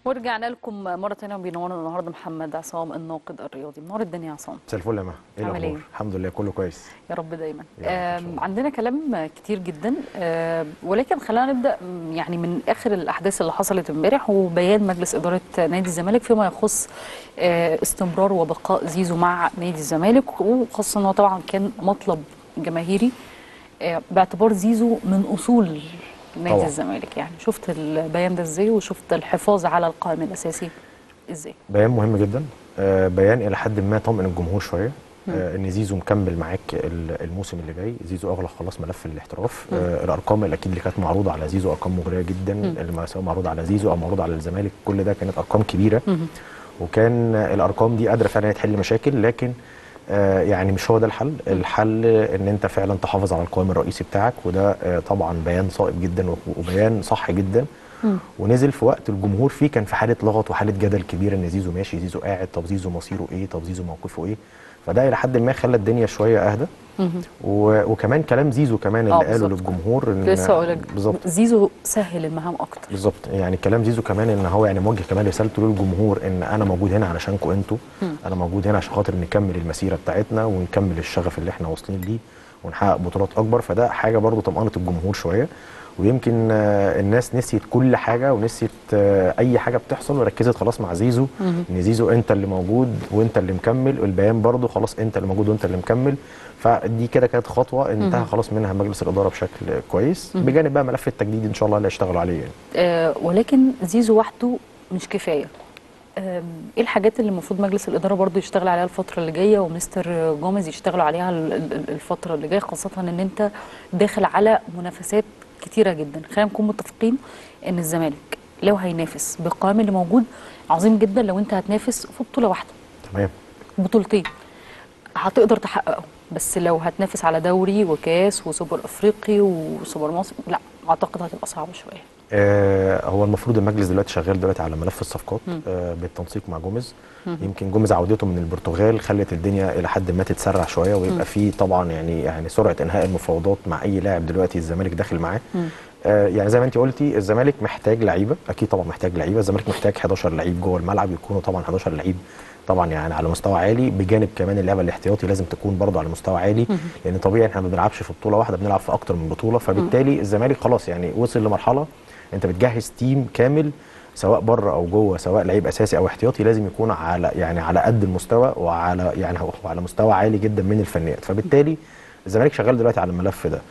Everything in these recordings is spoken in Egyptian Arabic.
ورجعنا لكم مرة تانية وبينورنا النهارده محمد عصام الناقد الرياضي منور الدنيا يا عصام مساء الفل يا مها ايه عامل الاخبار إيه؟ الحمد لله كله كويس يا رب دايما يا رب إن شاء آم، الله. عندنا كلام كتير جدا آم، ولكن خلينا نبدا م، يعني من اخر الاحداث اللي حصلت امبارح وبيان مجلس اداره نادي الزمالك فيما يخص آه، استمرار وبقاء زيزو مع نادي الزمالك وخاصه انه طبعا كان مطلب جماهيري آه، باعتبار زيزو من اصول نادي طبعاً. الزمالك يعني شفت البيان ده ازاي وشفت الحفاظ على القائم الاساسي ازاي بيان مهم جدا آه بيان الى حد ما طمئن الجمهور شويه آه ان زيزو مكمل معاك ال- الموسم اللي جاي زيزو اغلق خلاص ملف الاحتراف آه الارقام اللي اكيد اللي كانت معروضه على زيزو ارقام مغريه جدا اللي ما- سواء معروضه على زيزو او معروضه على الزمالك كل ده كانت ارقام كبيره وكان آه، الارقام دي قادره فعلا تحل مشاكل لكن آه يعني مش هو ده الحل الحل ان انت فعلا تحافظ على القوام الرئيسي بتاعك وده آه طبعا بيان صائب جدا و- وبيان صح جدا ونزل في وقت الجمهور فيه كان في حاله لغط وحاله جدل كبير ان زيزو ماشي زيزو قاعد طب زيزو مصيره ايه طب زيزو موقفه ايه فده الى حد ما خلى الدنيا شويه اهدى و... وكمان كلام زيزو كمان آه، اللي قاله بالظبط. للجمهور إن- لسه اقول لك بالظبط زيزو سهل المهام اكتر بالظبط يعني كلام زيزو كمان ان هو يعني موجه كمان رسالته للجمهور ان انا موجود هنا علشانكم انتوا انا موجود هنا عشان خاطر نكمل المسيره بتاعتنا ونكمل الشغف اللي احنا واصلين ليه ونحقق بطولات اكبر فده حاجه برضو طمأنت الجمهور شويه ويمكن آه، الناس نسيت كل حاجه ونسيت آه، اي حاجه بتحصل وركزت خلاص مع زيزو ان زيزو انت اللي موجود وانت اللي مكمل والبيان برضو خلاص انت اللي موجود وانت اللي مكمل فدي كده كانت خطوه انتهى خلاص منها مجلس الاداره بشكل كويس بجانب بقى ملف التجديد ان شاء الله اللي هيشتغلوا عليه يعني. آه ولكن زيزو وحده مش كفايه آم، ايه الحاجات اللي المفروض مجلس الاداره برضو يشتغل عليها الفتره اللي جايه ومستر جوميز يشتغلوا عليها ال- ال- الفتره اللي جايه خاصه ان انت داخل على منافسات كتيره جدا خلينا نكون متفقين ان الزمالك لو هينافس بالقوام اللي موجود عظيم جدا لو انت هتنافس في بطوله واحده تمام بطولتين هتقدر تحققهم بس لو هتنافس على دوري وكاس وسوبر افريقي وسوبر مصر لا اعتقد هتبقى صعبه شويه آه هو المفروض المجلس دلوقتي شغال دلوقتي على ملف الصفقات آه بالتنسيق مع جوميز يمكن جوميز عودته من البرتغال خلت الدنيا الى حد ما تتسرع شويه ويبقى في طبعا يعني يعني سرعه انهاء المفاوضات مع اي لاعب دلوقتي الزمالك داخل معاه آه يعني زي ما انت قلتي الزمالك محتاج لعيبه اكيد طبعا محتاج لعيبه الزمالك محتاج 11 لعيب جوه الملعب يكونوا طبعا 11 لعيب طبعا يعني على مستوى عالي بجانب كمان اللعبه الاحتياطي لازم تكون برضه على مستوى عالي لان طبيعي احنا ما بنلعبش في بطوله واحده بنلعب في اكتر من بطوله فبالتالي الزمالك خلاص يعني وصل لمرحله انت بتجهز تيم كامل سواء بره او جوه سواء لعيب اساسي او احتياطي لازم يكون على يعني على قد المستوى وعلى يعني هو على مستوى عالي جدا من الفنيات فبالتالي الزمالك شغال دلوقتي على الملف ده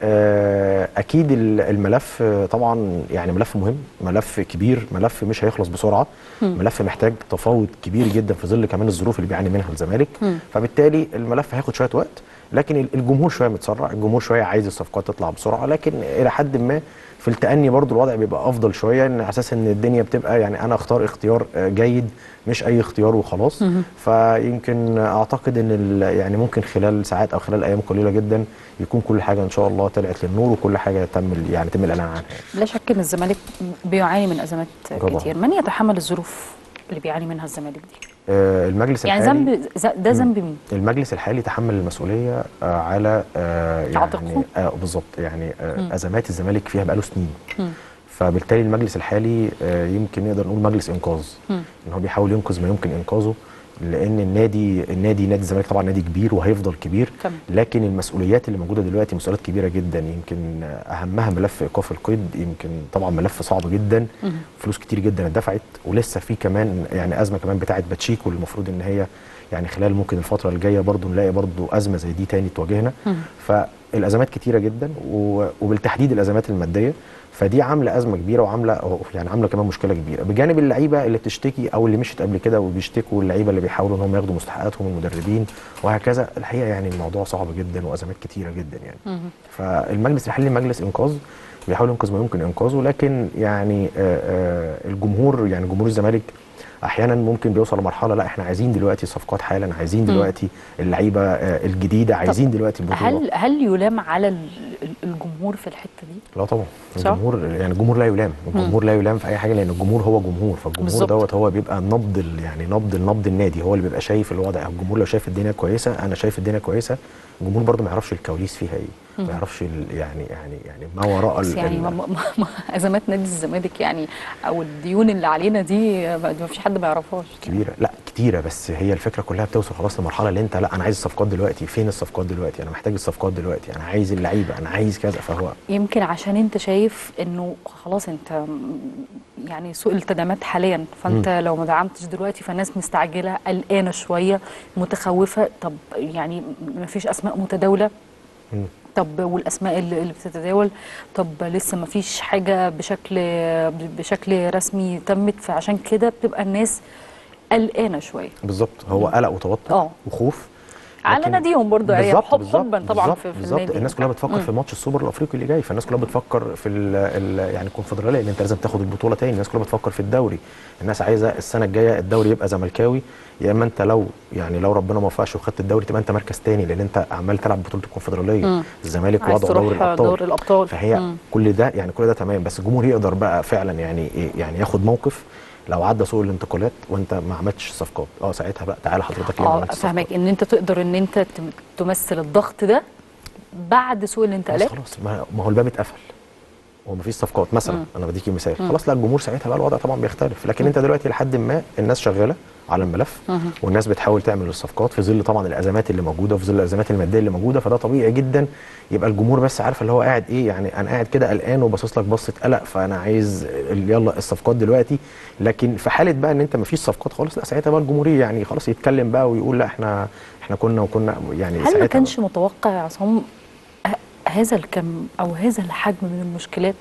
آه، اكيد ال- الملف آه، طبعا يعني ملف مهم ملف كبير ملف مش هيخلص بسرعه ملف محتاج تفاوض كبير جدا في ظل كمان الظروف اللي بيعاني منها الزمالك فبالتالي الملف هياخد شويه وقت لكن ال- الجمهور شويه متسرع الجمهور شويه عايز الصفقات تطلع بسرعه لكن الى حد ما في التأني برضو الوضع بيبقى افضل شويه ان على اساس ان الدنيا بتبقى يعني انا اختار اختيار آه، جيد مش اي اختيار وخلاص فيمكن اعتقد ان ال- يعني ممكن خلال ساعات او خلال ايام قليله جدا يكون كل حاجه ان شاء الله طلعت للنور وكل حاجه تم ال- يعني تم الاعلان عنها يعني. لا شك ان الزمالك بيعاني من ازمات طبعاً. كتير من يتحمل الظروف اللي بيعاني منها الزمالك دي آه، المجلس يعني الحالي ذنب ز- ده ذنب مين المجلس الحالي تحمل المسؤوليه آه، على آه، يعني عاتقه. آه بالظبط يعني آه ازمات الزمالك فيها بقاله سنين فبالتالي المجلس الحالي آه، يمكن نقدر نقول مجلس انقاذ ان هو بيحاول ينقذ ما يمكن انقاذه لان النادي النادي نادي الزمالك طبعا نادي كبير وهيفضل كبير تمام. لكن المسؤوليات اللي موجوده دلوقتي مسؤوليات كبيره جدا يمكن آه، اهمها ملف ايقاف القيد يمكن طبعا ملف صعب جدا فلوس كتير جدا اتدفعت ولسه في كمان يعني ازمه كمان بتاعه باتشيكو اللي المفروض ان هي يعني خلال ممكن الفتره الجايه برضو نلاقي برضو ازمه زي دي تاني تواجهنا فالازمات كتيره جدا و- وبالتحديد الازمات الماديه فدي عامله ازمه كبيره وعامله يعني عامله كمان مشكله كبيره بجانب اللعيبه اللي بتشتكي او اللي مشت قبل كده وبيشتكوا اللعيبه اللي بيحاولوا ان هم ياخدوا مستحقاتهم المدربين وهكذا الحقيقه يعني الموضوع صعب جدا وازمات كتيره جدا يعني فالمجلس الحالي مجلس انقاذ بيحاول ينقذ ما يمكن انقاذه لكن يعني آه، آه، الجمهور يعني جمهور الزمالك احيانا ممكن بيوصل لمرحله لا احنا عايزين دلوقتي صفقات حالا عايزين دلوقتي اللعيبه آه، الجديده عايزين دلوقتي البطوله هل هل يلام على ال- ال- الجمهور في الحته دي لا طبعا صح؟ الجمهور يعني الجمهور لا يلام الجمهور لا يلام في اي حاجه لان الجمهور هو جمهور فالجمهور بالظبط. دوت هو بيبقى نبض ال- يعني نبض نبض النادي هو اللي بيبقى شايف الوضع الجمهور لو شايف الدنيا كويسه انا شايف الدنيا كويسه الجمهور برضو ما يعرفش الكواليس فيها ايه ما يعرفش ال- يعني يعني يعني ما وراء بس ال- يعني ال- ما ما ما ازمات نادي الزمالك يعني او الديون اللي علينا دي ما ما فيش حد ما يعرفهاش كبيره لا كتيره بس هي الفكره كلها بتوصل خلاص لمرحله اللي انت لا انا عايز الصفقات دلوقتي فين الصفقات دلوقتي انا محتاج الصفقات دلوقتي انا عايز اللعيبه انا عايز كذا فهو يمكن عشان انت شايف انه خلاص انت م- يعني سوق التدعيمات حاليا فانت لو ما دعمتش دلوقتي فالناس مستعجله قلقانه شويه متخوفه طب يعني ما فيش اسماء متداوله مم. طب والاسماء اللي اللي بتتداول طب لسه ما فيش حاجه بشكل بشكل رسمي تمت فعشان كده بتبقى الناس قلقانه شويه بالظبط هو قلق وتوتر اه. وخوف على لكن- ناديهم برضه يعني بالظبط حب بالظبط حبا طبعا بالظبط في, في بالظبط النادي الناس كلها بتفكر في ماتش السوبر الافريقي اللي جاي فالناس كلها بتفكر في ال ال يعني الكونفدراليه اللي انت لازم تاخد البطوله تاني الناس كلها بتفكر في الدوري الناس عايزه السنه الجايه الدوري يبقى زملكاوي يا اما انت لو يعني لو ربنا ما وفقش وخدت الدوري تبقى انت مركز تاني لان انت عمال تلعب بطوله الكونفدراليه مم. الزمالك عايز وضعه دوري تروح الابطال دور الابطال فهي مم. كل ده يعني كل ده تمام بس الجمهور يقدر بقى فعلا يعني إيه- يعني ياخد موقف لو عدى سوق الانتقالات وانت ما عملتش صفقات اه ساعتها بقى تعالى حضرتك ليه ما اه عملتش صفقات؟ فاهمك ان انت تقدر ان انت تم- تمثل الضغط ده بعد سوق بس الانتقالات خلاص ما ما هو الباب اتقفل ومفيش صفقات مثلا مم. انا بديكي مثال خلاص لا الجمهور ساعتها بقى الوضع طبعا بيختلف لكن انت دلوقتي لحد ما الناس شغاله على الملف مهم. والناس بتحاول تعمل الصفقات في ظل طبعا الازمات اللي موجوده وفي ظل الازمات الماديه اللي موجوده فده طبيعي جدا يبقى الجمهور بس عارف اللي هو قاعد ايه يعني انا قاعد كده قلقان وباصص لك بصه قلق فانا عايز ال- يلا الصفقات دلوقتي لكن في حاله بقى ان انت مفيش صفقات خالص لا ساعتها بقى الجمهور يعني خلاص يتكلم بقى ويقول لا احنا احنا كنا وكنا يعني هل ساعتها ما بقى. كانش متوقع يا عصام ه- هذا الكم او هذا الحجم من المشكلات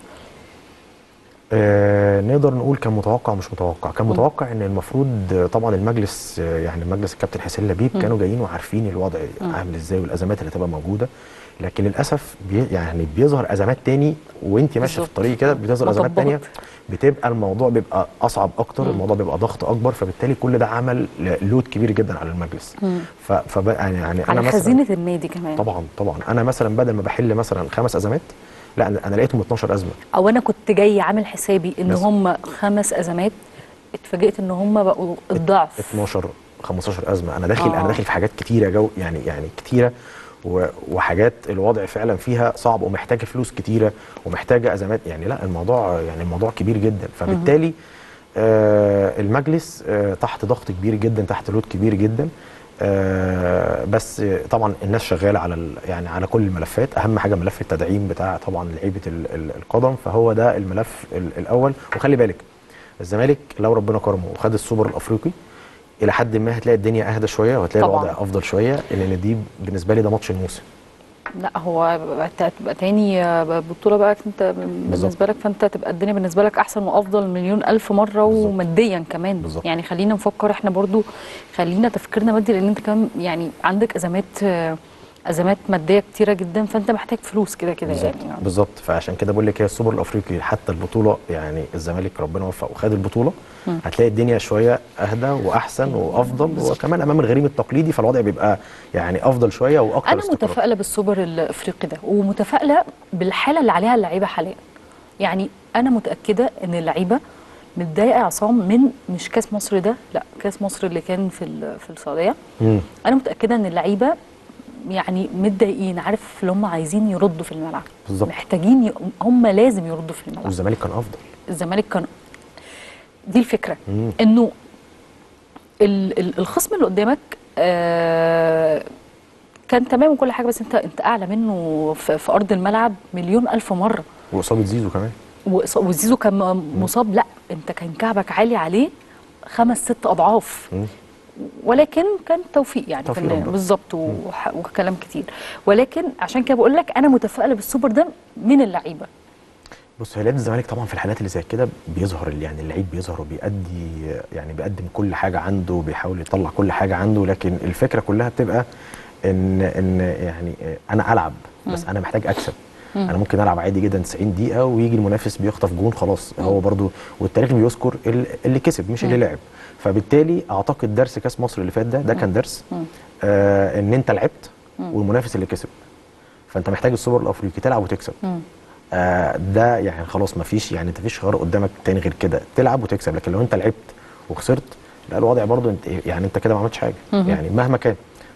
آه نقدر نقول كان متوقع مش متوقع كان متوقع ان المفروض آه، طبعا المجلس آه، يعني المجلس الكابتن حسين لبيب كانوا جايين وعارفين الوضع عامل ازاي والازمات اللي هتبقى موجوده لكن للاسف بي يعني بيظهر ازمات تاني وانت ماشيه في بالظبط. الطريق كده بتظهر ازمات مطبات. تانيه بتبقى الموضوع بيبقى اصعب اكتر الموضوع بيبقى ضغط اكبر فبالتالي كل ده عمل لود كبير جدا على المجلس ف- فبقى يعني يعني انا على مثلا خزينه النادي كمان طبعا طبعا انا مثلا بدل ما بحل مثلا خمس ازمات لا انا أنا لقيتهم 12 ازمه او انا كنت جاي عامل حسابي ان بس. هم خمس ازمات اتفاجئت ان هم بقوا الضعف 12 15 ازمه انا داخل آه. انا داخل في حاجات كتيره جو يعني يعني كتيره و- وحاجات الوضع فعلا فيها صعب ومحتاجه فلوس كتيره ومحتاجه ازمات يعني لا الموضوع يعني الموضوع كبير جدا فبالتالي آه المجلس آه تحت ضغط كبير جدا تحت لود كبير جدا آه بس آه، طبعا الناس شغاله على ال- يعني على كل الملفات اهم حاجه ملف التدعيم بتاع طبعا لعيبه ال- ال- القدم فهو ده الملف ال- الاول وخلي بالك الزمالك لو ربنا كرمه وخد السوبر الافريقي الى حد ما هتلاقي الدنيا اهدى شويه وهتلاقي طبعاً. الوضع افضل شويه لان دي بالنسبه لي ده ماتش الموسم لا هو بقى- تبقى تاني بطوله بقى انت بالنسبه لك فانت تبقى الدنيا بالنسبه لك احسن وافضل مليون الف مره بالظبط. وماديا كمان بالظبط. يعني خلينا نفكر احنا برضو خلينا تفكيرنا مادي لان انت كمان يعني عندك ازمات ازمات ماديه كتيره جدا فانت محتاج فلوس كده كده بالظبط يعني بالظبط فعشان كده بقول لك هي السوبر الافريقي حتى البطوله يعني الزمالك ربنا وفق وخد البطوله هتلاقي الدنيا شويه اهدى واحسن وافضل وكمان امام الغريم التقليدي فالوضع بيبقى يعني افضل شويه واكتر انا استقرار. متفائله بالسوبر الافريقي ده ومتفائله بالحاله اللي عليها اللعيبه حاليا يعني انا متاكده ان اللعيبه متضايقه يا عصام من مش كاس مصر ده لا كاس مصر اللي كان في ال- في السعوديه مم. انا متاكده ان اللعيبه يعني متضايقين عارف اللي هم عايزين يردوا في الملعب بالظبط. محتاجين ي... هم لازم يردوا في الملعب والزمالك كان افضل الزمالك كان دي الفكره مم. انه ال... ال- الخصم اللي قدامك آه كان تمام وكل حاجه بس انت انت اعلى منه في, في ارض الملعب مليون الف مره واصابه زيزو كمان وإص- وزيزو كان م- مصاب لا انت كان كعبك عالي عليه خمس ست اضعاف مم. ولكن كان توفيق يعني توفيق في النهاية. ربنا. بالظبط وح- وكلام كتير ولكن عشان كده بقول لك انا متفائله بالسوبر ده من اللعيبه بص هي لعيبه الزمالك طبعا في الحالات اللي زي كده بيظهر ال- يعني اللعيب بيظهر وبيأدي يعني بيقدم كل حاجه عنده وبيحاول يطلع كل حاجه عنده لكن الفكره كلها بتبقى ان ان يعني انا العب بس انا محتاج اكسب انا ممكن العب عادي جدا 90 دقيقه ويجي المنافس بيخطف جون خلاص هو برضو والتاريخ بيذكر ال- اللي كسب مش اللي لعب فبالتالي اعتقد درس كاس مصر اللي فات ده ده كان درس آه ان انت لعبت والمنافس اللي كسب فانت محتاج السوبر الافريقي تلعب وتكسب آه ده يعني خلاص ما فيش يعني انت فيش خيار قدامك تاني غير كده تلعب وتكسب لكن لو انت لعبت وخسرت لا الوضع برضو انت يعني انت كده ما عملتش حاجه يعني مهما كان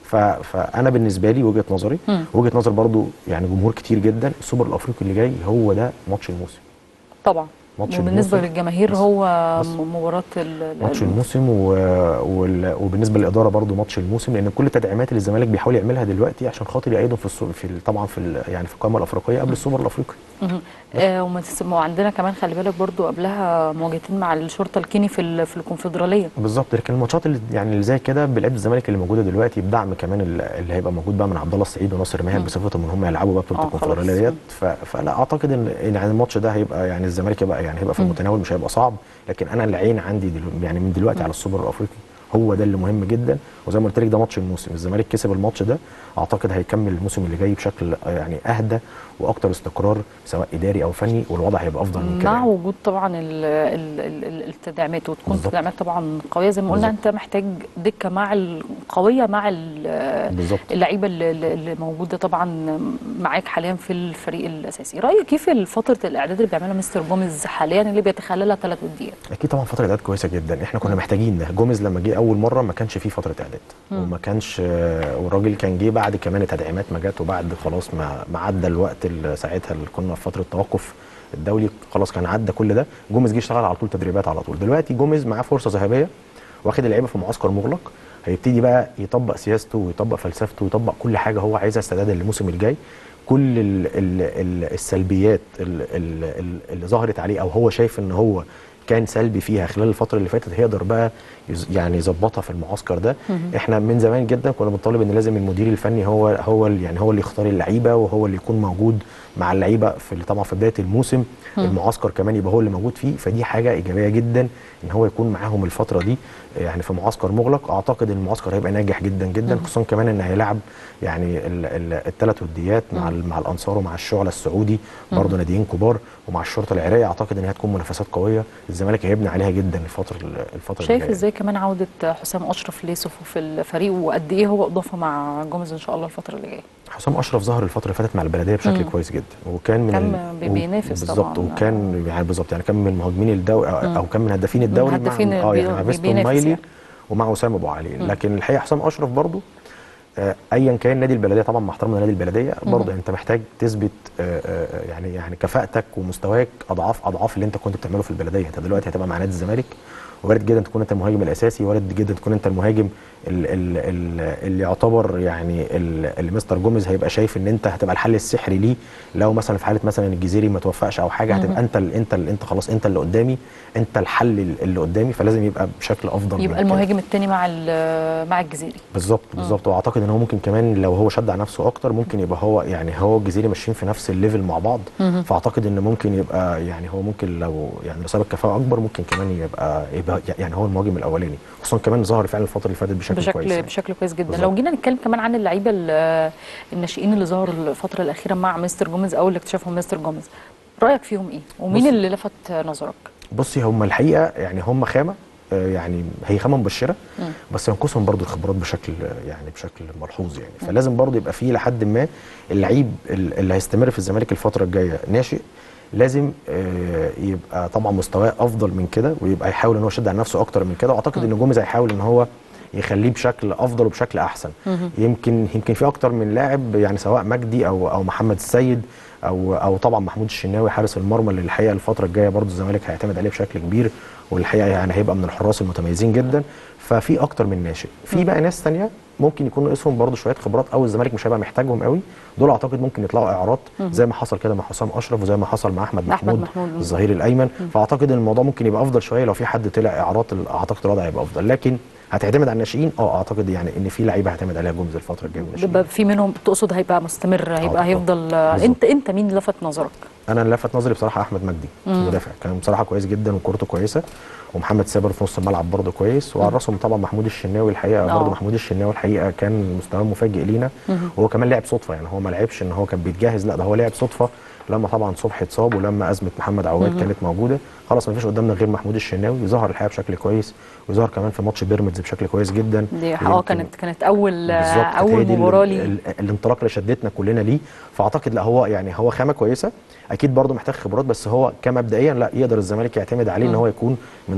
ف... فانا بالنسبه لي وجهه نظري مم. وجهه نظر برضو يعني جمهور كتير جدا السوبر الافريقي اللي جاي هو ده ماتش الموسم طبعا ماتش وبالنسبه الموسم. للجماهير بس- هو بس. م- مباراه ال- ماتش ال- الموسم و... وال... وبالنسبه للاداره برضو ماتش الموسم لان كل التدعيمات اللي الزمالك بيحاول يعملها دلوقتي عشان خاطر يعيدهم في السو... في ال... طبعا في ال... يعني في القائمه الافريقيه قبل السوبر الافريقي مهم. آه وما تس- وعندنا كمان خلي بالك برضو قبلها مواجهتين مع الشرطه الكيني في ال- في الكونفدراليه بالظبط لكن الماتشات اللي يعني اللي زي كده بلعيبه الزمالك اللي موجوده دلوقتي بدعم كمان ال- اللي هيبقى موجود بقى من عبد الله السعيد وناصر ماهر مم. بصفتهم ان هم يلعبوا بقى بطوله آه، الكونفدراليه خلاص. ديت ف- فلا اعتقد ان إن يعني الماتش ده هيبقى يعني الزمالك يبقى يعني هيبقى في مم. المتناول مش هيبقى صعب لكن انا العين عندي دلو يعني من دلوقتي على السوبر الافريقي هو ده اللي مهم جدا وزي ما قلت لك ده ماتش الموسم الزمالك كسب الماتش ده اعتقد هيكمل الموسم اللي جاي بشكل آه، يعني اهدى واكتر استقرار سواء اداري او فني والوضع هيبقى افضل من كده مع يعني. وجود طبعا ال ال ال ال- التدعيمات وتكون بالظبط. تدعيمات طبعا قويه زي ما قلنا بالظبط. انت محتاج دكه مع القويه مع ال- بالظبط اللعيبه اللي, اللي موجوده طبعا معاك حاليا في الفريق الاساسي رايك كيف فتره الاعداد اللي بيعملها مستر جوميز حاليا اللي بيتخللها ثلاث وديات اكيد طبعا فتره اعداد كويسه جدا احنا كنا محتاجين ده جوميز لما جه اول مره ما كانش فيه فتره اعداد مم. وما كانش آه، والراجل كان جه بعد كمان التدعيمات ما جت وبعد خلاص ما ما عدى الوقت اللي ساعتها اللي كنا في فتره توقف الدولي خلاص كان عدى كل ده جوميز جه اشتغل على طول تدريبات على طول دلوقتي جوميز معاه فرصه ذهبيه واخد اللعيبه في معسكر مغلق هيبتدي بقى يطبق سياسته ويطبق فلسفته ويطبق كل حاجه هو عايزها استعدادا للموسم الجاي كل ال ال ال السلبيات ال- ال- ال- اللي ظهرت عليه او هو شايف ان هو كان سلبي فيها خلال الفتره اللي فاتت هيقدر بقى يز- يعني يظبطها في المعسكر ده احنا من زمان جدا كنا بنطالب ان لازم المدير الفني هو هو ال- يعني هو اللي يختار اللعيبه وهو اللي يكون موجود مع اللعيبه في طبعا في بدايه الموسم المعسكر كمان يبقى هو اللي موجود فيه فدي حاجه ايجابيه جدا ان هو يكون معاهم الفتره دي يعني في معسكر مغلق اعتقد ان المعسكر هيبقى ناجح جدا جدا خصوصا كمان ان هيلعب يعني الثلاث وديات مع ال- مع الانصار ومع الشعله السعودي برضه ناديين كبار ومع الشرطه العراقيه اعتقد ان هي هتكون منافسات قويه الزمالك هيبني عليها جدا الفتره الفتره اللي شايف جاية. ازاي كمان عوده حسام اشرف ليصفه في الفريق وقد ايه هو اضافه مع جوميز ان شاء الله الفتره اللي جايه حسام اشرف ظهر الفتره اللي فاتت مع البلديه بشكل مم. كويس جدا وكان من كان ال- بي- و- بينافس بالظبط طبعاً. وكان يعني بالظبط يعني كان من مهاجمين الدوري أو, مم. او كان من هدافين الدوري مع هدافين اه بي- يعني مع بي- فيستون بينافس مايلي يعني. ومع اسامه ابو علي لكن الحقيقه حسام اشرف برضو آه، ايا كان نادي البلديه طبعا مع احترامنا لنادي البلديه برضه انت محتاج تثبت آه، آه، يعني يعني كفاءتك ومستواك اضعاف اضعاف اللي انت كنت بتعمله في البلديه انت دلوقتي هتبقى مع نادي الزمالك وارد جدا تكون انت المهاجم الاساسي وارد جدا تكون انت المهاجم ال- ال- ال- اللي يعتبر يعني ال- اللي مستر جوميز هيبقى شايف ان انت هتبقى الحل السحري ليه لو مثلا في حاله مثلا الجزيري ما توفقش او حاجه هتبقى انت ال- انت ال- انت خلاص انت اللي قدامي انت الحل اللي قدامي فلازم يبقى بشكل افضل من يبقى كده. المهاجم الثاني مع ال- مع الجزيري بالظبط بالظبط واعتقد ان هو ممكن كمان لو هو شد على نفسه اكتر ممكن يبقى هو يعني هو الجزيري ماشيين في نفس الليفل مع بعض فاعتقد ان ممكن يبقى يعني هو ممكن لو يعني لو ساب الكفاءه اكبر ممكن كمان يبقى يبقى يعني هو المهاجم الاولاني خصوصا كمان ظهر فعلا الفتره اللي فاتت بشكل, بشكل كويس يعني. بشكل كويس جدا بالظبط. لو جينا نتكلم كمان عن اللعيبه ال- الناشئين اللي ظهروا الفتره الاخيره مع مستر جوميز او اللي اكتشفهم مستر جوميز رايك فيهم ايه ومين بص- اللي لفت نظرك بصي هم الحقيقه يعني هم خامه آه، يعني هي خامه مبشره مم. بس ينقصهم برضو الخبرات بشكل آه، يعني بشكل ملحوظ يعني فلازم برضو يبقى فيه لحد ما اللعيب ال- اللي هيستمر في الزمالك الفتره الجايه ناشئ لازم آه، يبقى طبعا مستواه افضل من كده ويبقى يحاول ان هو يشد على نفسه اكتر من كده واعتقد ان جوميز هيحاول ان هو يخليه بشكل افضل وبشكل احسن يمكن يمكن في اكتر من لاعب يعني سواء مجدي او او محمد السيد او او طبعا محمود الشناوي حارس المرمى اللي الحقيقه الفتره الجايه برضو الزمالك هيعتمد عليه بشكل كبير والحقيقه يعني هيبقى من الحراس المتميزين جدا ففي اكتر من ناشئ في بقى ناس تانية ممكن يكون ناقصهم برضو شويه خبرات او الزمالك مش هيبقى محتاجهم قوي دول اعتقد ممكن يطلعوا اعارات زي ما حصل كده مع حسام اشرف وزي ما حصل مع احمد مع أحمد محمود, محمود. الظهير الايمن فاعتقد ان الموضوع ممكن يبقى افضل شويه لو في حد طلع اعارات اعتقد الوضع هيبقى افضل لكن هتعتمد على الناشئين اه اعتقد يعني ان في لعيبه هيعتمد عليها جومز الفتره الجايه من الناشئين. بيبقى في منهم تقصد هيبقى مستمر هيبقى طبعاً. هيفضل بالظبط. انت انت مين لفت نظرك انا اللي لفت نظري بصراحه احمد مجدي المدافع كان بصراحه كويس جدا وكورته كويسه ومحمد سابر في نص الملعب برضه كويس وعلى راسهم طبعا محمود الشناوي الحقيقه آه. برضه محمود الشناوي الحقيقه كان مستواه مفاجئ لينا وهو كمان لعب صدفه يعني هو ما لعبش ان هو كان بيتجهز لا ده هو لعب صدفه لما طبعا صبحي اتصاب ولما ازمه محمد عواد كانت موجوده خلاص ما فيش قدامنا غير محمود الشناوي ظهر الحقيقه بشكل كويس وظهر كمان في ماتش بيراميدز بشكل كويس جدا دي اه ويمكن- كانت كانت اول بالظبط كانت هي اول دي ال- مباراه ليه ال- الانطلاق اللي شدتنا كلنا ليه فاعتقد لا هو يعني هو خامه كويسه اكيد برضه محتاج خبرات بس هو كمبدئيا لا يقدر الزمالك يعتمد عليه ان هو يكون من ضمن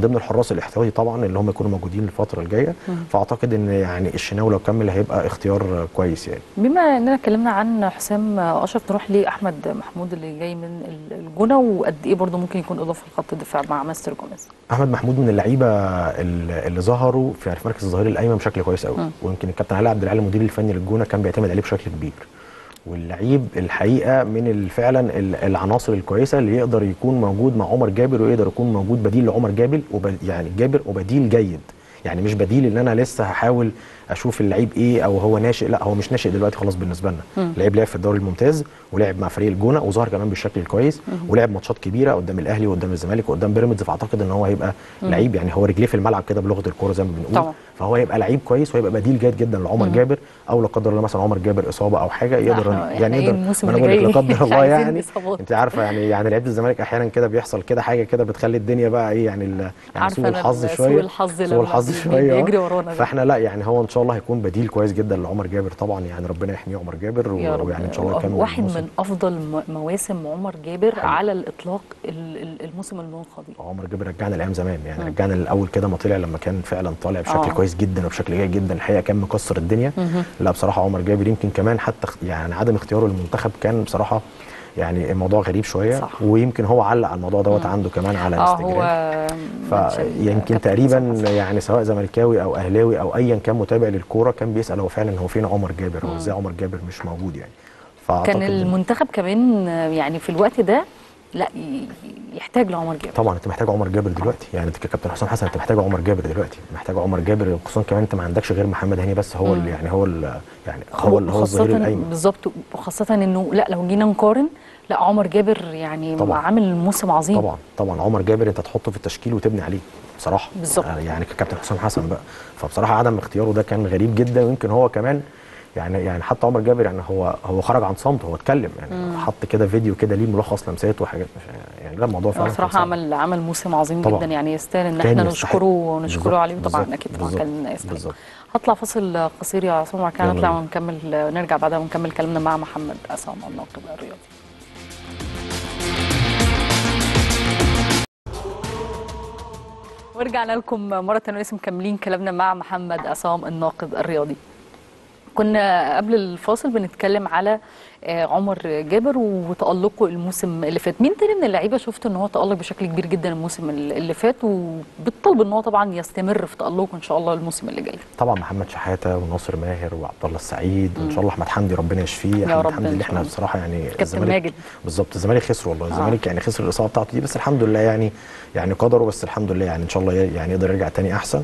ضمن الحراس الاحتياطي طبعا اللي هم يكونوا موجودين الفتره الجايه فاعتقد ان يعني الشناوي لو كمل هيبقى اختيار كويس يعني بما اننا اتكلمنا عن حسام اشرف نروح لاحمد محمود اللي جاي من ال- الجونه وقد ايه برضه ممكن يكون اضافه لخط الدفاع مع ماستر جوميز احمد محمود من اللعيبه اللي اللي ظهروا في في مركز الظهير الايمن بشكل كويس قوي مم. ويمكن الكابتن علي عبد العال المدير الفني للجونه كان بيعتمد عليه بشكل كبير واللعيب الحقيقه من ال- فعلا ال- العناصر الكويسه اللي يقدر يكون موجود مع عمر جابر ويقدر يكون موجود بديل لعمر جابر وب... يعني جابر وبديل جيد يعني مش بديل ان انا لسه هحاول اشوف اللعيب ايه او هو ناشئ لا هو مش ناشئ دلوقتي خلاص بالنسبه لنا مم. لعيب لعب في الدوري الممتاز ولعب مع فريق الجونه وظهر كمان بالشكل الكويس ولعب ماتشات كبيره قدام الاهلي وقدام الزمالك وقدام بيراميدز فاعتقد ان هو هيبقى لعيب يعني هو رجليه في الملعب كده بلغه الكوره زي ما بنقول طبعا. فهو هيبقى لعيب كويس وهيبقى بديل جيد جدا لعمر جابر او لا قدر الله مثلا عمر جابر اصابه او حاجه يقدر إحنا- إحنا يعني إيه يقدر الموسم ما انا اللي بقول لك لا جاي قدر مش الله عايزين يعني إصابات. انت عارفه يعني يعني لعيبه الزمالك احيانا كده بيحصل كده حاجه كده بتخلي الدنيا بقى ايه يعني ال- يعني عارفة سوء أنا الحظ ال- شويه سوء الحظ سوء لما الحظ بي- شويه آه. بيجري ورانا ده. فاحنا لا يعني هو ان شاء الله هيكون بديل كويس جدا لعمر جابر طبعا يعني ربنا يحميه عمر جابر و- يا رب ويعني ان شاء الله يكمل واحد الموسم. من افضل م- مواسم عمر جابر حقيقي. على الاطلاق ال- ال- الموسم المنقضي عمر جابر رجعنا لايام زمان يعني مم. رجعنا الاول كده ما طلع لما كان فعلا طالع بشكل آه. كويس جدا وبشكل جيد جدا الحقيقه كان مكسر الدنيا مهم. لا بصراحه عمر جابر يمكن كمان حتى اخ- يعني عدم اختياره للمنتخب كان بصراحه يعني الموضوع غريب شويه صح. ويمكن هو علق على الموضوع دوت مم. عنده كمان على اه انستجرام هو فيمكن كابتن تقريبا حسام حسن. يعني سواء زملكاوي او اهلاوي او ايا كان متابع للكوره كان بيسال هو فعلا هو فين عمر جابر هو مم. ازاي عمر جابر مش موجود يعني كان فأعتقد إن- المنتخب كمان يعني في الوقت ده لا ي- يحتاج لعمر جابر طبعا انت محتاج عمر جابر دلوقتي يعني انت كابتن حسام حسن انت محتاج عمر جابر دلوقتي محتاج عمر جابر خصوصا كمان انت ما عندكش غير محمد هاني بس هو مم. اللي يعني هو اللي يعني هو اللي هو وخاصة الظهير الايمن بالظبط وخاصة انه لا لو جينا نقارن لا عمر جابر يعني طبعاً. عامل موسم عظيم طبعا طبعا عمر جابر انت تحطه في التشكيل وتبني عليه بصراحه بالظبط. آه، يعني كابتن حسام حسن بقى فبصراحه عدم اختياره ده كان غريب جدا ويمكن هو كمان يعني يعني حتى عمر جابر يعني هو هو خرج عن صمت هو اتكلم يعني حط كده فيديو كده ليه ملخص لمسات وحاجات مش يعني لا الموضوع هو فعلا كان بصراحة صعب. عمل عمل موسم عظيم طبعاً. جدا يعني يستاهل ان كان احنا يستحق. نشكره ونشكره بالظبط، عليه وطبعا بالظبط، اكيد طبعا بالظبط، كان يستحق بالظبط. هطلع فاصل قصير يا عصام وبعد كده يلا نطلع بينا. ونكمل نرجع بعدها ونكمل كلامنا مع محمد عصام الناقد الرياضي ورجعنا لكم مرة تانية لسه مكملين كلامنا مع محمد عصام الناقد الرياضي كنا قبل الفاصل بنتكلم على آه، عمر جابر وتألقه الموسم اللي فات مين تاني من اللعيبة شفت ان هو تألق بشكل كبير جدا الموسم اللي فات وبالطلب ان هو طبعا يستمر في تألقه ان شاء الله الموسم اللي جاي طبعا محمد شحاته وناصر ماهر وعبد الله السعيد وان شاء الله احمد حمدي ربنا يشفيه يا احمد رب حمدي إن اللي شاء احنا الله. بصراحه يعني كابتن ماجد. بالظبط الزمالك خسر والله الزمالك يعني خسر الاصابه بتاعته دي بس الحمد لله يعني يعني قدره بس الحمد لله يعني ان شاء الله يعني يقدر يرجع تاني احسن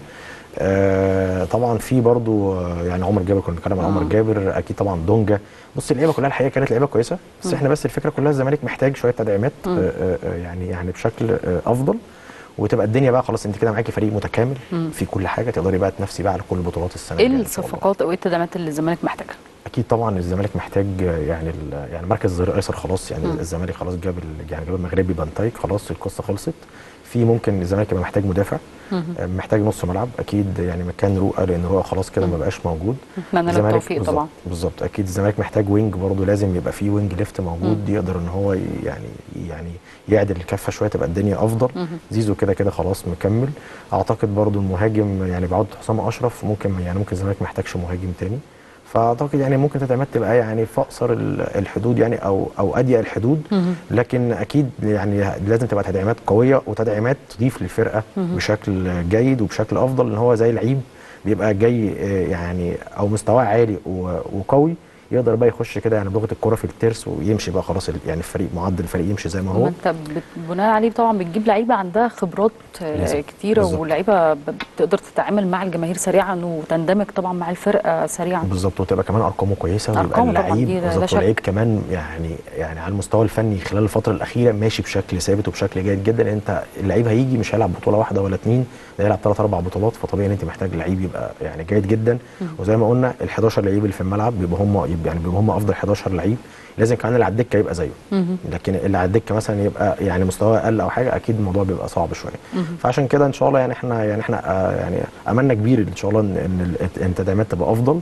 آه طبعا في برضو آه، يعني عمر جابر كنا بنتكلم عن عمر جابر اكيد طبعا دونجا بص اللعيبه كلها الحقيقه كانت لعيبه كويسه بس احنا بس الفكره كلها الزمالك محتاج شويه تدعيمات آه آه آه، يعني يعني بشكل آه افضل وتبقى الدنيا بقى خلاص انت كده معاكي فريق متكامل في كل حاجه تقدري بقى تنافسي بقى على كل البطولات السنه ايه الجاية إن شاء الله. الصفقات او ايه التدعيمات اللي الزمالك محتاجها؟ اكيد طبعا الزمالك محتاج يعني ال- يعني مركز الظهير الايسر خلاص يعني الزمالك خلاص جاب ال- يعني جاب المغربي بانتايك خلاص القصه خلصت في ممكن الزمالك يبقى محتاج مدافع آه، محتاج نص ملعب اكيد يعني مكان رؤى لان رؤى خلاص كده ما بقاش موجود اتمنى له الزمالك التوفيق بالظبط- طبعا بالظبط اكيد الزمالك محتاج وينج برضه لازم يبقى فيه وينج ليفت موجود يقدر ان هو ي- يعني يعني يعدل الكفه شويه تبقى الدنيا افضل زيزو كده كده خلاص مكمل اعتقد برضه المهاجم يعني بعوده حسام اشرف ممكن يعني ممكن الزمالك ما يحتاجش مهاجم تاني فاعتقد يعني ممكن تدعيمات تبقى يعني في اقصر ال- الحدود يعني او او اضيق الحدود لكن اكيد يعني لازم تبقى تدعيمات قويه وتدعيمات تضيف للفرقه بشكل جيد وبشكل افضل ان هو زي لعيب بيبقى جاي آه، يعني او مستواه عالي و- وقوي يقدر بقى يخش كده يعني بلغه الكره في الترس ويمشي بقى خلاص ال- يعني الفريق معدل الفريق يمشي زي ما ما هو انت بت- بناء عليه طبعا بتجيب لعيبه عندها خبرات آه، لازم. كتيره بالظبط. ولعيبه ب- بتقدر تتعامل مع الجماهير سريعا وتندمج طبعا مع الفرقه سريعا بالظبط وتبقى كمان ارقامه كويسه ويبقى أرقامه طبعاً اللعيب دي لا- لا بالظبط شك. واللعيب كمان يعني يعني على المستوى الفني خلال الفتره الاخيره ماشي بشكل ثابت وبشكل جيد جدا لان انت اللعيب هيجي مش هيلعب بطوله واحده ولا اتنين ده هيلعب ثلاث اربع بطولات فطبيعي ان انت محتاج لعيب يبقى يعني جيد جدا وزي ما قلنا ال 11 لعيب اللي في الملعب بيبقوا هم يبقى يعني بيبقوا هم افضل 11 لعيب لازم كمان اللي على الدكه يبقى زيه لكن اللي على الدكه مثلا يبقى يعني مستواه اقل او حاجه اكيد الموضوع بيبقى صعب شويه فعشان كده ان شاء الله يعني احنا يعني احنا آه يعني املنا كبير ان شاء الله ان ان ال- إن التدعيمات تبقى افضل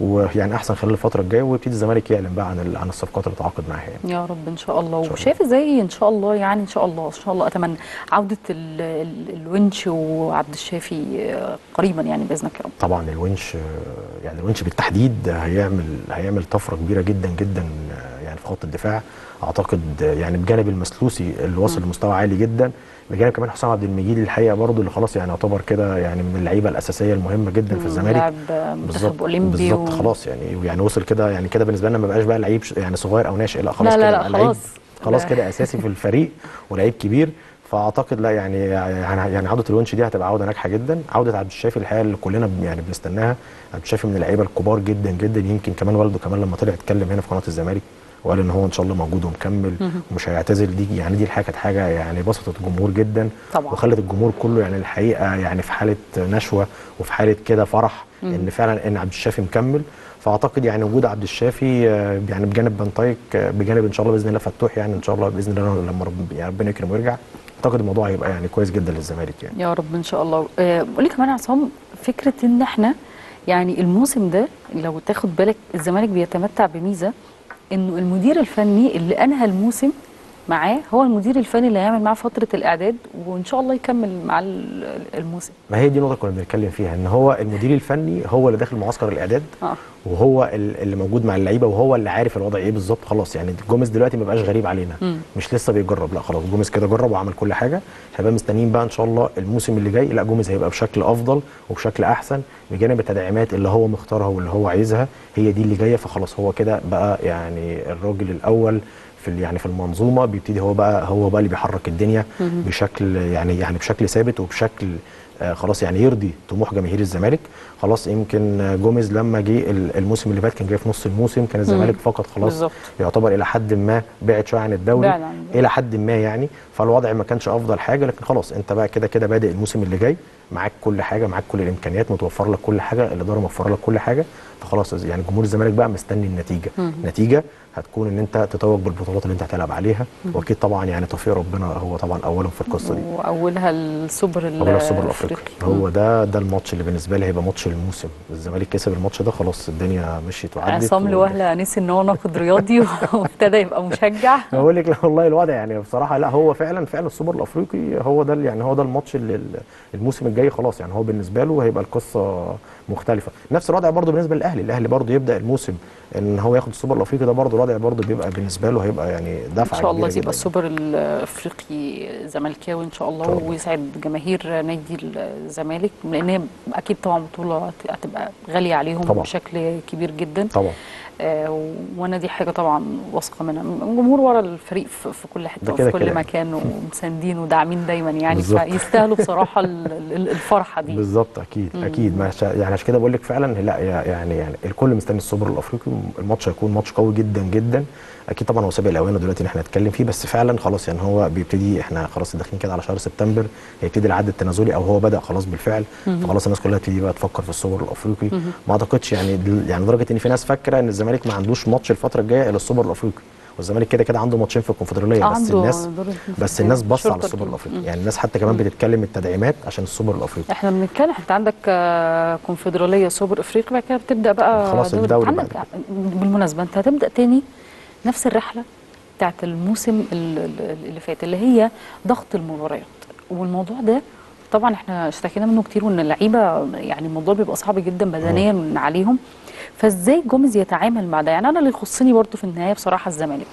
ويعني احسن خلال الفتره الجايه ويبتدي الزمالك يعلن بقى عن ال- عن الصفقات اللي تعاقد معاها يعني. يا رب ان شاء الله شاء الله. وشايف ازاي ان شاء الله يعني ان شاء الله ان شاء الله اتمنى عوده ال- ال- الونش وعبد الشافي آه، قريبا يعني باذنك يا رب طبعا الونش آه، يعني الونش بالتحديد هيعمل هيعمل طفره كبيره جدا جدا آه، يعني في خط الدفاع اعتقد آه، يعني بجانب المسلوسي اللي وصل لمستوى عالي جدا بجانب كمان حسام عبد المجيد الحقيقه برضو اللي خلاص يعني يعتبر كده يعني من اللعيبه الاساسيه المهمه جدا في الزمالك لاعب آه، منتخب اولمبي بالظبط خلاص يعني يعني وصل كده يعني كده بالنسبه لنا ما بقاش بقى لعيب ش- يعني صغير او ناشئ لا خلاص لا، كده لا، بقى لا، لعيب خلاص. خلاص لا. كده اساسي في الفريق ولعيب كبير فاعتقد لا يعني يعني يعني عوده الونش دي هتبقى عوده ناجحه جدا عوده عبد الشافي الحقيقه اللي كلنا ب- يعني بنستناها عبد الشافي من اللعيبه الكبار جدا جدا يمكن كمان والده كمان لما طلع اتكلم هنا في قناه الزمالك وقال ان هو ان شاء الله موجود ومكمل ومش هيعتزل دي يعني دي الحاجه كانت حاجه يعني بسطت الجمهور جدا طبعا. وخلت الجمهور كله يعني الحقيقه يعني في حاله نشوه وفي حاله كده فرح ان فعلا ان عبد الشافي مكمل فاعتقد يعني وجود عبد الشافي آه، يعني بجانب بنطايك آه، بجانب ان شاء الله باذن الله فتوح يعني ان شاء الله باذن الله لما رب يعني ربنا يكرم ويرجع اعتقد الموضوع هيبقى يعني كويس جدا للزمالك يعني يا رب ان شاء الله آه، قولي كمان يا عصام فكره ان احنا يعني الموسم ده لو تاخد بالك الزمالك بيتمتع بميزه انه المدير الفني اللي انهى الموسم معاه هو المدير الفني اللي هيعمل معاه فتره الاعداد وان شاء الله يكمل مع ال- الموسم ما هي دي النقطه اللي كنا بنتكلم فيها ان هو المدير الفني هو اللي داخل معسكر الاعداد اه وهو ال- اللي موجود مع اللعيبه وهو اللي عارف الوضع ايه بالظبط خلاص يعني جوميز دلوقتي ما بقاش غريب علينا مم. مش لسه بيجرب لا خلاص جوميز كده جرب وعمل كل حاجه هيبقى مستنيين بقى ان شاء الله الموسم اللي جاي لا جوميز هيبقى بشكل افضل وبشكل احسن بجانب التدعيمات اللي هو مختارها واللي هو عايزها هي دي اللي جايه فخلاص هو كده بقى يعني الراجل الاول في ال- يعني في المنظومه بيبتدي هو بقى هو بقى اللي بيحرك الدنيا بشكل يعني يعني بشكل ثابت وبشكل آه خلاص يعني يرضي طموح جماهير الزمالك خلاص يمكن آه، جوميز لما جه ال- الموسم اللي فات كان جاي في نص الموسم كان الزمالك فقط خلاص بالظبط. يعتبر الى حد ما بعد شويه عن الدوري بعد عن الدوري. الى حد ما يعني فالوضع ما كانش افضل حاجه لكن خلاص انت بقى كده كده بادئ الموسم اللي جاي معاك كل حاجه معاك كل الامكانيات متوفر لك كل حاجه الاداره موفره لك كل حاجه فخلاص يعني جمهور الزمالك بقى مستني النتيجه النتيجه هتكون ان انت تتوج بالبطولات اللي انت هتلعب عليها واكيد طبعا يعني توفيق ربنا هو طبعا اولهم في القصه دي واولها السوبر قبل السوبر الافريقي الافريقي هو ده ده الماتش اللي بالنسبه لي هيبقى ماتش الموسم الزمالك كسب الماتش ده خلاص الدنيا مشيت وعدت عصام و- لوهله نسي ان هو ناقد رياضي وابتدى يبقى مشجع بقول لك لا والله الوضع يعني بصراحه لا هو فعلا فعلا السوبر الافريقي هو ده ال- يعني هو ده الماتش اللي ال- الموسم الجاي خلاص يعني هو بالنسبه له هيبقى القصه مختلفه نفس الوضع برضه بالنسبه للاهلي الاهلي برضه يبدا الموسم ان هو ياخد السوبر الافريقي ده برضه الوضع برضه بيبقى بالنسبه له هيبقى يعني دفعه ان شاء الله كبيرة يبقى جداً. السوبر الافريقي زملكاوي ان شاء الله شاء الله. ويسعد جماهير نادي الزمالك لان هي اكيد طبعا بطوله هتبقى غاليه عليهم طبعا. بشكل كبير جدا طبعا آه وانا دي حاجه طبعا واثقه منها الجمهور ورا الفريق في, في كل ده حته كده وفي كل كده. مكان ومساندين وداعمين دايما يعني بالظبط. فيستاهلوا بصراحه ال- ال- الفرحه دي بالظبط اكيد اكيد ما شا- يعني عشان كده بقول لك فعلا لا يا- يعني يعني الكل مستني السوبر الافريقي الماتش هيكون ماتش قوي جدا جدا اكيد طبعا هو سابق الاوان دلوقتي ان احنا نتكلم فيه بس فعلا خلاص يعني هو بيبتدي احنا خلاص داخلين كده على شهر سبتمبر هيبتدي العد التنازلي او هو بدا خلاص بالفعل فخلاص الناس كلها تبتدي بقى تفكر في السوبر الافريقي ما اعتقدش يعني دل- يعني لدرجه ان في ناس فاكره ان الزمالك ما عندوش ماتش الفتره الجايه الا السوبر الافريقي والزمالك كده كده عنده ماتشين في الكونفدراليه بس عنده الناس دور بس الناس بص على شرطة السوبر دي. الافريقي يعني الناس حتى كمان بتتكلم التدعيمات عشان السوبر الافريقي احنا بنتكلم انت عندك آه، كونفدراليه سوبر افريقيا بعد كده بتبدا بقى خلاص دوري. الدوري عندك بعد بالمناسبه انت هتبدا تاني نفس الرحله بتاعت الموسم ال- ال- اللي فات اللي هي ضغط المباريات والموضوع ده طبعا احنا اشتكينا منه كتير وان اللعيبه يعني الموضوع بيبقى صعب جدا بدنيا عليهم فازاي جوميز يتعامل مع ده يعني انا اللي يخصني برضو في النهايه بصراحه الزمالك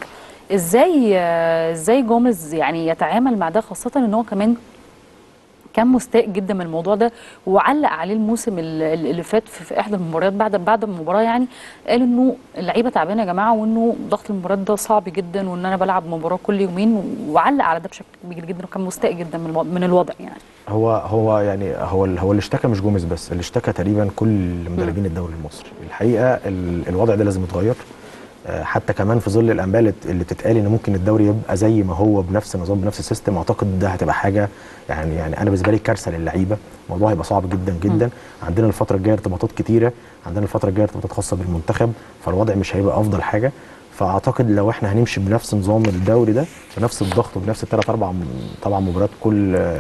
ازاي آه، ازاي جوميز يعني يتعامل مع ده خاصه ان هو كمان كان مستاء جدا من الموضوع ده وعلق عليه الموسم ال- ال- اللي فات في, في احدى المباريات بعد بعد المباراه يعني قال انه اللعيبه تعبانه يا جماعه وانه ضغط المباريات ده صعب جدا وان انا بلعب مباراه كل يومين وعلق على ده بشكل كبير جدا وكان مستاء جدا من الو- من الوضع يعني هو هو يعني هو ال- هو اللي اشتكى مش جوميز بس اللي اشتكى تقريبا كل مدربين الدوري المصري الحقيقه ال- الوضع ده لازم يتغير آه، حتى كمان في ظل الانباء اللي اللي بتتقال ان ممكن الدوري يبقى زي ما هو بنفس النظام بنفس السيستم اعتقد ده هتبقى حاجه يعني يعني انا بالنسبه لي كارثه للعيبه الموضوع هيبقى صعب جدا جدا عندنا الفتره الجايه ارتباطات كتيره عندنا الفتره الجايه ارتباطات خاصه بالمنتخب فالوضع مش هيبقى افضل حاجه فاعتقد لو احنا هنمشي بنفس نظام الدوري ده بنفس الضغط وبنفس الثلاث اربع م- طبعا مباريات كل آه،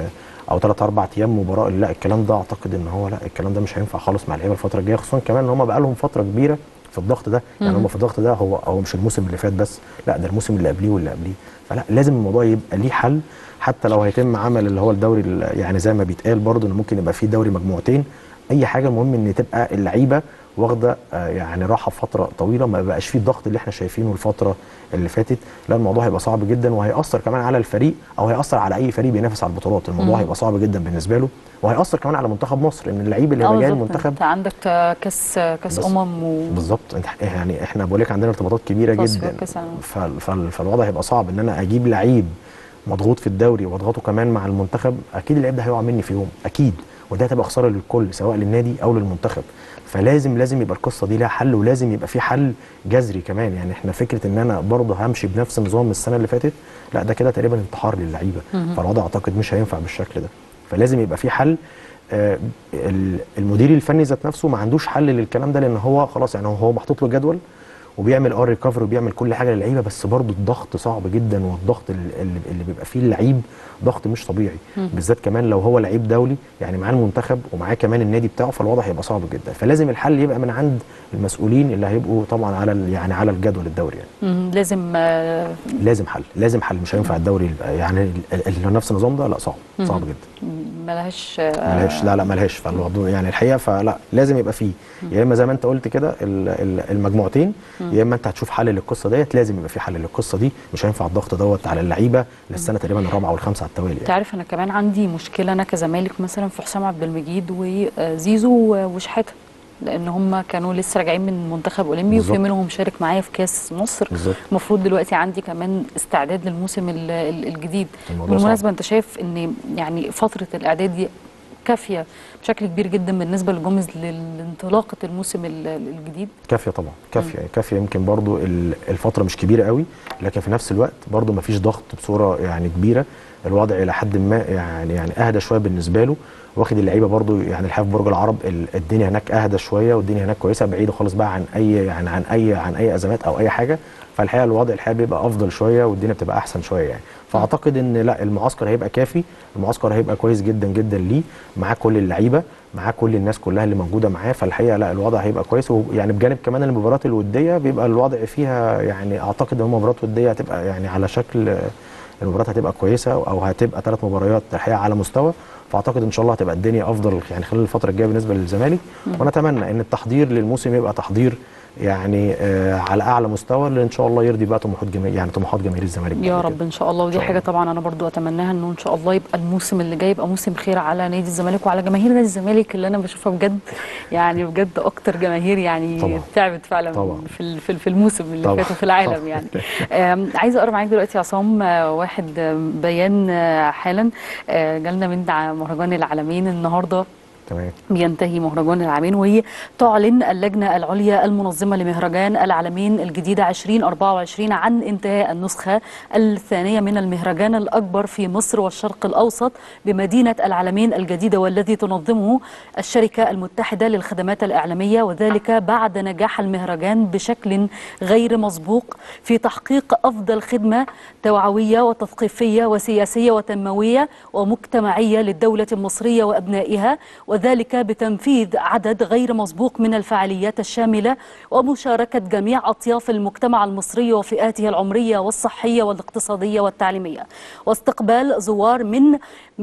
او ثلاث اربع ايام مباراه لا الكلام ده اعتقد ان هو لا الكلام ده مش هينفع خالص مع اللعيبه الفتره الجايه خصوصا كمان ان هم بقى لهم فتره كبيره في الضغط ده يعني هم في الضغط ده هو هو مش الموسم اللي فات بس لا ده الموسم اللي قبليه واللي قبليه فلا لازم الموضوع يبقى ليه حل حتى لو هيتم عمل اللي هو الدوري ال- يعني زي ما بيتقال برضه ان ممكن يبقى فيه دوري مجموعتين اي حاجه المهم ان تبقى اللعيبه واخده آه، يعني راحه فتره طويله ما بقاش فيه الضغط اللي احنا شايفينه الفتره اللي فاتت لا الموضوع هيبقى صعب جدا وهيأثر كمان على الفريق او هيأثر على اي فريق بينافس على البطولات الموضوع مم. هيبقى صعب جدا بالنسبه له وهيأثر كمان على منتخب مصر ان اللعيب اللي اه هيبقى جاي بالظبط المنتخب انت عندك آه، كاس كاس بس- امم و... بالظبط انت يعني احنا بقول لك عندنا ارتباطات كبيره تصفيات جدا كأس العالم. فال- فال- فالوضع هيبقى صعب ان انا اجيب لعيب مضغوط في الدوري واضغطه كمان مع المنتخب اكيد اللعيب ده هيقع مني في يوم اكيد وده هتبقى خساره للكل سواء للنادي او للمنتخب فلازم لازم يبقى القصه دي لها حل ولازم يبقى في حل جذري كمان يعني احنا فكره ان انا برضه همشي بنفس النظام السنه اللي فاتت لا ده كده تقريبا انتحار للعيبه فالوضع اعتقد مش هينفع بالشكل ده فلازم يبقى في حل آه، ال- المدير الفني ذات نفسه ما عندوش حل للكلام ده لان هو خلاص يعني هو- هو محطوط له جدول وبيعمل اه ريكفري وبيعمل كل حاجه للعيبه بس برضه الضغط صعب جدا والضغط ال- اللي, اللي بيبقى فيه اللعيب ضغط مش طبيعي بالذات كمان لو هو لعيب دولي يعني معاه المنتخب ومعاه كمان النادي بتاعه فالوضع هيبقى صعب جدا فلازم الحل يبقى من عند المسؤولين اللي هيبقوا طبعا على ال- يعني على الجدول الدوري يعني مم، لازم آه، لازم حل لازم حل مش هينفع الدوري يبقى يعني ال- اللي هو نفس النظام ده لا صعب صعب جدا ملهاش آه، ملهاش لا لا ملهاش فالموضوع يعني الحقيقه فلا لازم يبقى فيه يا اما زي ما انت قلت كده ال- ال- المجموعتين يا اما انت هتشوف حل للقصه ديت لازم يبقى في حل للقصه دي مش هينفع الضغط دوت على اللعيبه للسنه تقريبا الرابعه والخامسه على التوالي انت يعني. عارف انا كمان عندي مشكله انا كزمالك مثلا في حسام عبد المجيد وزيزو وشحاته لان هم كانوا لسه راجعين من منتخب اولمبي وفي بالظبط. منهم شارك معايا في كاس مصر بالظبط المفروض دلوقتي عندي كمان استعداد للموسم ال- ال- الجديد الموضوع بالمناسبه صعب. انت شايف ان يعني فتره الاعداد دي كافيه بشكل كبير جدا بالنسبه لجوميز لانطلاقه الموسم ال- الجديد كافيه طبعا كافيه كافيه يمكن برضو ال- الفتره مش كبيره قوي لكن في نفس الوقت برضو ما فيش ضغط بصوره يعني كبيره الوضع الى حد ما يعني يعني اهدى شويه بالنسبه له واخد اللعيبه برضو يعني الحقيقه في برج العرب ال- الدنيا هناك اهدى شويه والدنيا هناك كويسه بعيده خالص بقى عن اي يعني عن اي عن اي ازمات او اي حاجه فالحقيقه الوضع الحقيقه بيبقى افضل شويه والدنيا بتبقى احسن شويه يعني فاعتقد ان لا المعسكر هيبقى كافي المعسكر هيبقى كويس جدا جدا ليه معاه كل اللعيبه معاه كل الناس كلها اللي موجوده معاه فالحقيقه لا الوضع هيبقى كويس ويعني بجانب كمان المباريات الوديه بيبقى الوضع فيها يعني اعتقد ان مباريات وديه هتبقى يعني على شكل المباريات هتبقى كويسه او هتبقى ثلاث مباريات الحقيقه على مستوى فاعتقد ان شاء الله هتبقى الدنيا افضل يعني خلال الفتره الجايه بالنسبه للزمالك ونتمنى ان التحضير للموسم يبقى تحضير يعني آه على اعلى مستوى اللي ان شاء الله يرضي بقى طموحات جماهير يعني طموحات جماهير الزمالك يا بعد رب كده. ان شاء الله ودي إن شاء حاجه الله. طبعا انا برضو اتمناها انه ان شاء الله يبقى الموسم اللي جاي يبقى موسم خير على نادي الزمالك وعلى جماهير نادي الزمالك اللي انا بشوفها بجد يعني بجد اكتر جماهير يعني طبعا. تعبت فعلا طبعا. في ال- في ال- في الموسم اللي طبعا. فات وفي العالم طبعا. يعني آم، عايزه اقرا معاك دلوقتي يا عصام آه، واحد آه، بيان آه، حالا آه، جالنا من ع- مهرجان العالمين النهارده تمام بينتهي مهرجان العالمين وهي تعلن اللجنة العليا المنظمة لمهرجان العالمين الجديدة 2024 عن انتهاء النسخة الثانية من المهرجان الأكبر في مصر والشرق الأوسط بمدينة العالمين الجديدة والذي تنظمه الشركة المتحدة للخدمات الإعلامية وذلك بعد نجاح المهرجان بشكل غير مسبوق في تحقيق أفضل خدمة توعوية وتثقيفية وسياسية وتنموية ومجتمعية للدولة المصرية وأبنائها وذلك بتنفيذ عدد غير مسبوق من الفعاليات الشاملة ومشاركة جميع أطياف المجتمع المصري وفئاته العمرية والصحية والاقتصادية والتعليمية واستقبال زوار من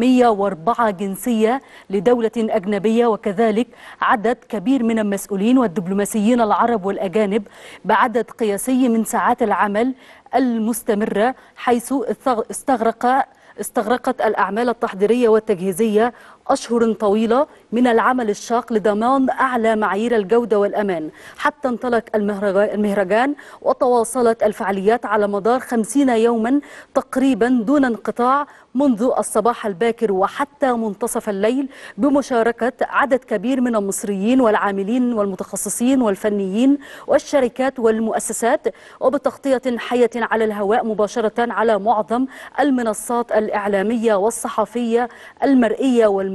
104 جنسية لدولة أجنبية وكذلك عدد كبير من المسؤولين والدبلوماسيين العرب والأجانب بعدد قياسي من ساعات العمل المستمرة حيث استغرق استغرقت الأعمال التحضيرية والتجهيزية أشهر طويلة من العمل الشاق لضمان أعلى معايير الجودة والأمان حتى انطلق المهرجا- المهرجان وتواصلت الفعاليات على مدار خمسين يوما تقريبا دون انقطاع منذ الصباح الباكر وحتى منتصف الليل بمشاركة عدد كبير من المصريين والعاملين والمتخصصين والفنيين والشركات والمؤسسات وبتغطية حية على الهواء مباشرة على معظم المنصات الإعلامية والصحفية المرئية والمرئية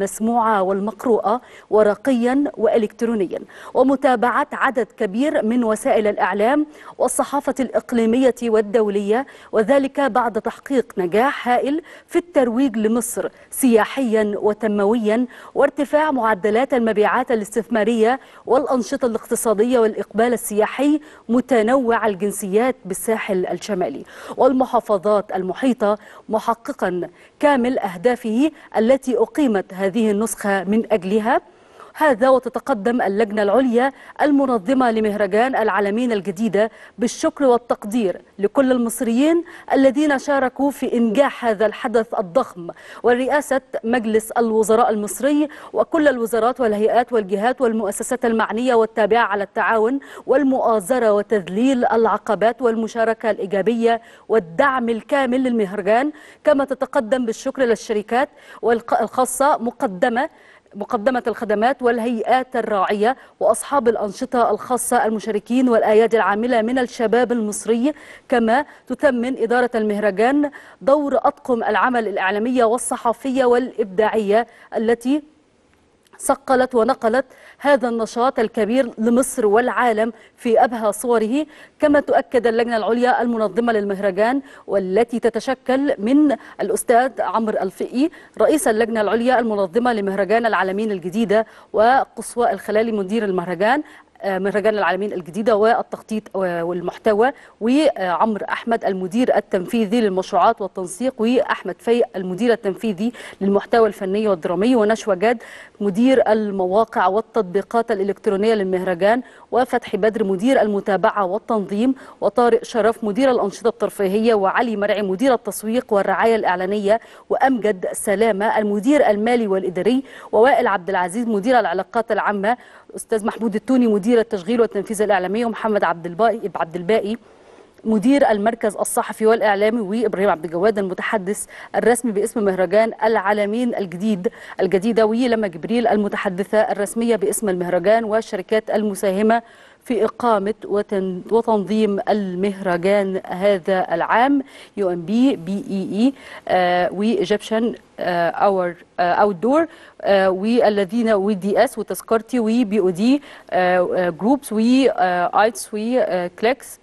المسموعة والمقروءة ورقيا وإلكترونيا ومتابعة عدد كبير من وسائل الإعلام والصحافة الإقليمية والدولية وذلك بعد تحقيق نجاح هائل في الترويج لمصر سياحيا وتنمويا وارتفاع معدلات المبيعات الاستثمارية والأنشطة الاقتصادية والإقبال السياحي متنوع الجنسيات بالساحل الشمالي والمحافظات المحيطة محققا كامل أهدافه التي أقيمت هذه النسخة من أجلها هذا وتتقدم اللجنة العليا المنظمة لمهرجان العالمين الجديدة بالشكر والتقدير لكل المصريين الذين شاركوا في إنجاح هذا الحدث الضخم ورئاسة مجلس الوزراء المصري وكل الوزارات والهيئات والجهات والمؤسسات المعنية والتابعة على التعاون والمؤازرة وتذليل العقبات والمشاركة الإيجابية والدعم الكامل للمهرجان كما تتقدم بالشكر للشركات الخاصة مقدمة مقدمة الخدمات والهيئات الراعية وأصحاب الأنشطة الخاصة المشاركين والأيادي العاملة من الشباب المصري كما تثمن إدارة المهرجان دور أطقم العمل الإعلامية والصحفية والإبداعية التي صقلت ونقلت هذا النشاط الكبير لمصر والعالم في أبهى صوره كما تؤكد اللجنة العليا المنظمة للمهرجان والتي تتشكل من الأستاذ عمرو الفقي رئيس اللجنة العليا المنظمة لمهرجان العالمين الجديدة وقصوى الخلالي مدير المهرجان مهرجان العالمين الجديدة والتخطيط والمحتوى وعمر أحمد المدير التنفيذي للمشروعات والتنسيق وأحمد فايق المدير التنفيذي للمحتوى الفني والدرامي ونشوى جاد مدير المواقع والتطبيقات الإلكترونية للمهرجان وفتحي بدر مدير المتابعة والتنظيم وطارق شرف مدير الأنشطة الترفيهية وعلي مرعي مدير التسويق والرعاية الإعلانية وأمجد سلامة المدير المالي والإداري ووائل عبد العزيز مدير العلاقات العامة أستاذ محمود التوني مدير التشغيل والتنفيذ الإعلامي ومحمد عبد الباقي عبد الباقي مدير المركز الصحفي والإعلامي وإبراهيم عبد الجواد المتحدث الرسمي باسم مهرجان العالمين الجديد الجديدة ولما جبريل المتحدثة الرسمية باسم المهرجان والشركات المساهمة في إقامة وتنظيم المهرجان هذا العام يو ام بي بي اي اي وايجيبشن اور اوت دور والذين ودي اس وتذكرتي وبي او دي جروبس وايتس وكليكس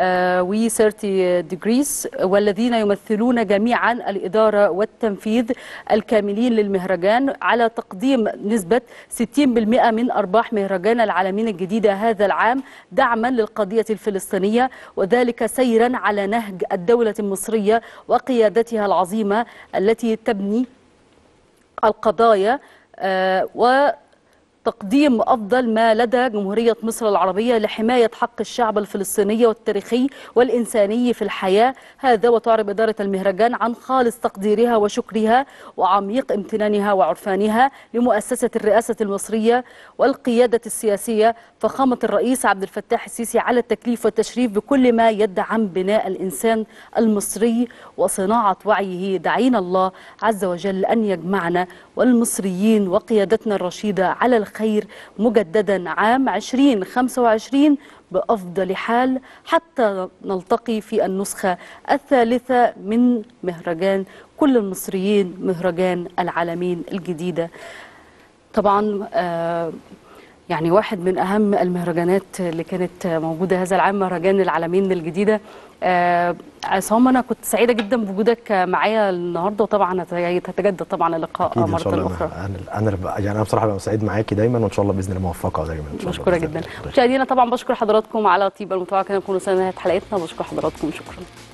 و 30 ديجريس والذين يمثلون جميعا الإدارة والتنفيذ الكاملين للمهرجان على تقديم نسبة 60% من أرباح مهرجان العالمين الجديدة هذا العام دعما للقضية الفلسطينية وذلك سيرا على نهج الدولة المصرية وقيادتها العظيمة التي تبني القضايا و تقديم أفضل ما لدى جمهورية مصر العربية لحماية حق الشعب الفلسطيني والتاريخي والإنساني في الحياة هذا وتعرب إدارة المهرجان عن خالص تقديرها وشكرها وعميق امتنانها وعرفانها لمؤسسة الرئاسة المصرية والقيادة السياسية فخامة الرئيس عبد الفتاح السيسي على التكليف والتشريف بكل ما يدعم بناء الإنسان المصري وصناعة وعيه دعينا الله عز وجل أن يجمعنا والمصريين وقيادتنا الرشيدة على الخير مجددا عام 2025 بأفضل حال حتى نلتقي في النسخة الثالثة من مهرجان كل المصريين مهرجان العالمين الجديدة طبعا آه يعني واحد من أهم المهرجانات اللي كانت موجودة هذا العام مهرجان العالمين الجديدة آه عصام أنا كنت سعيدة جدا بوجودك معايا النهاردة وطبعا هتتجدد طبعا اللقاء أكيد إن مرة شاء الله أخرى أنا أنا يعني أنا بصراحة ببقى سعيد معاكي دايما وإن شاء الله بإذن الله موفقة دايما إن شاء الله مشكورة بإذن جدا الله. مشاهدينا طبعا بشكر حضراتكم على طيب المتابعة كده نكون وصلنا لنهاية حلقتنا بشكر حضراتكم شكرا